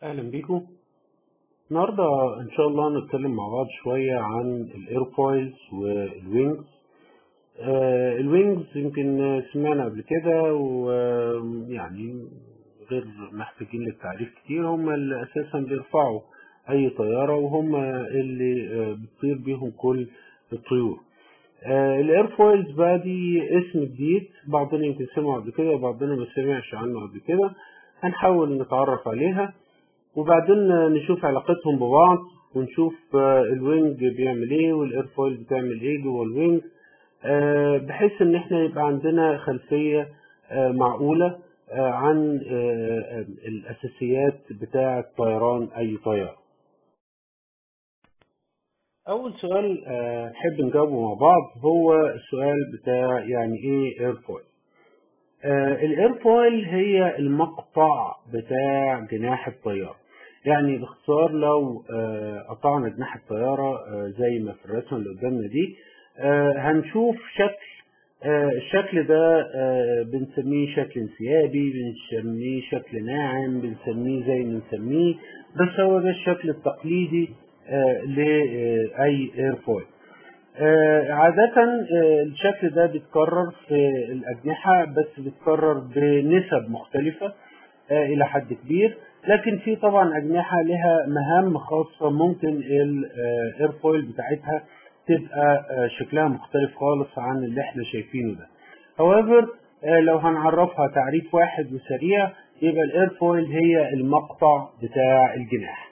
اهلا بيكم النهارده ان شاء الله هنتكلم مع بعض شويه عن الايرفويلز والوينجز آه الوينجز يمكن سمعنا قبل كده ويعني غير محتاجين للتعريف كتير هم اللي اساسا بيرفعوا اي طياره وهم اللي آه بتطير بيهم كل الطيور آه الايرفويلز بقى دي اسم جديد بعضنا يمكن سمعوا قبل كده وبعضنا ما سمعش عنه قبل كده هنحاول نتعرف عليها وبعدين نشوف علاقتهم ببعض ونشوف الوينج بيعمل ايه والايرفويل بتعمل ايه جوه الوينج بحيث ان احنا يبقى عندنا خلفية معقولة عن الاساسيات بتاعة طيران اي طيارة اول سؤال نحب نجاوبه مع بعض هو السؤال بتاع يعني ايه ايرفويل الايرفويل هي المقطع بتاع جناح الطيارة يعني باختصار لو قطعنا جناح الطيارة زي ما في الرسمة اللي قدامنا دي هنشوف شكل الشكل ده بنسميه شكل انسيابي بنسميه شكل ناعم بنسميه زي ما نسميه بس هو ده الشكل التقليدي لأي ايرفويل عادة الشكل ده بيتكرر في الأجنحة بس بيتكرر بنسب مختلفة إلى حد كبير لكن في طبعا أجنحة لها مهام خاصة ممكن الايرفويل بتاعتها تبقى شكلها مختلف خالص عن اللي احنا شايفينه ده however لو هنعرفها تعريف واحد وسريع يبقى الايرفويل هي المقطع بتاع الجناح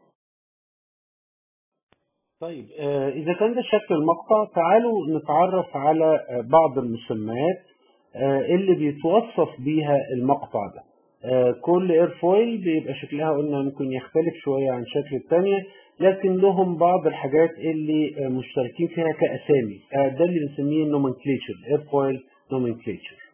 طيب إذا كان ده شكل المقطع تعالوا نتعرف على بعض المسميات اللي بيتوصف بيها المقطع ده كل ايرفويل بيبقى شكلها قلنا ممكن يختلف شوية عن شكل التانية لكن لهم بعض الحاجات اللي مشتركين فيها كأسامي ده اللي بنسميه النومنكليتشر ايرفويل نومنكليتشر